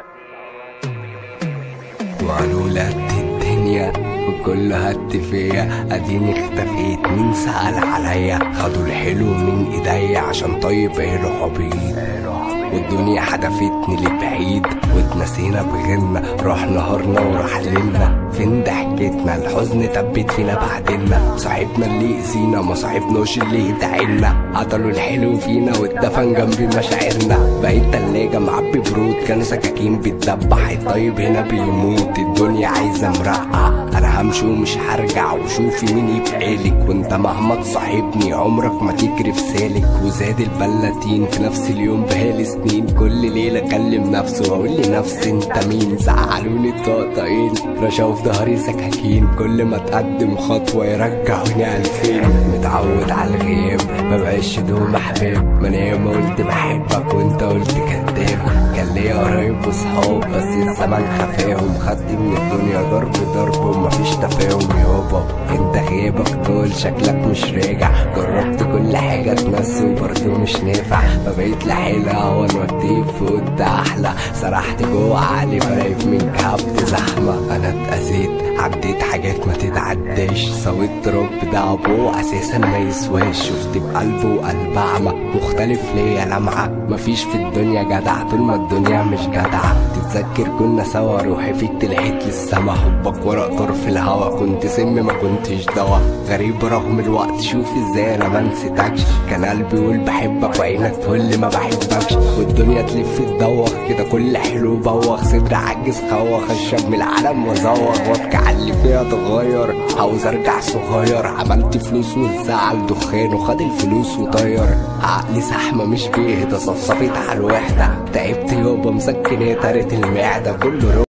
وقالوا لي قد الدنيا وكل هد فيا اديني اختفيت مين سأل عليا خدوا الحلو من ايديا عشان طيب قالوا عبيط والدنيا حدفتني لبعيد واتنسينا بغيرنا راح نهارنا وراح ليلنا فين ضحكتنا الحزن تبت فينا بعدنا صاحبنا اللي يأذينا ما صاحبناش اللي يدعينا قتلوا الحلو فينا واتدفن جنب مشاعرنا بقيت تلاجة معبي برود كان سكاكين بتدبح الطيب هنا بيموت الدنيا عايزة مرقع انا همشي ومش هرجع وشوفي مين يبقالك وانت مهما تصاحبني عمرك ما تجري في سالك وزاد البلاتين في نفس اليوم بقالي سنين كل ليلة اكلم نفسي واقول لنفسي انت مين زعلوني الطقطقين رشاوا في ظهري سكاكين كل ما اتقدم خطوة يرجعوني الفين متعود على الغياب مبقاش دوم احباب ما انا ياما قلت بحبك وانت قلت كداب كان ليا قرايب وصحاب بس الزمن خفاهم خدت من الدنيا ضرب ضرب ومفيش تفاهم يابا انت غيابك طول شكلك مش راجع جربت كل حاجة تمثل وبرضه مش نافع فبقيت لحالة هون واكتب فوت احلى سرحت جوه عقلي برايف من كعبت زحمة انا اتأذيت عديت حاجات ما تتعداش سويت رب ده ابوه اساسا ما يسواش شفت بقلبه وقلب اعمى مختلف ليا لمعة مفيش في الدنيا جدع طول ما الدنيا مش جدعة تتذكر كنا سوا روحي فيك طلعت للسما حبك ورق طرف الهوا كنت سم ما كنتش دوا غريب رغم الوقت شوف ازاي انا ما نسيتكش كان قلبي يقول بحبك وعينك تقول ما بحبكش والدنيا تلف تدوخ كده كل حلو بوخ صدري عجز خوخ اشرب من العالم وازوخ وابكي على اللي فيها اتغير عاوز ارجع صغير عملت فلوس والزعل دخان وخد الفلوس وطير عقلي زحمة مش بيهدى صفصفت على الوحدة تعبت يابا مسكنات طارت المعدة كله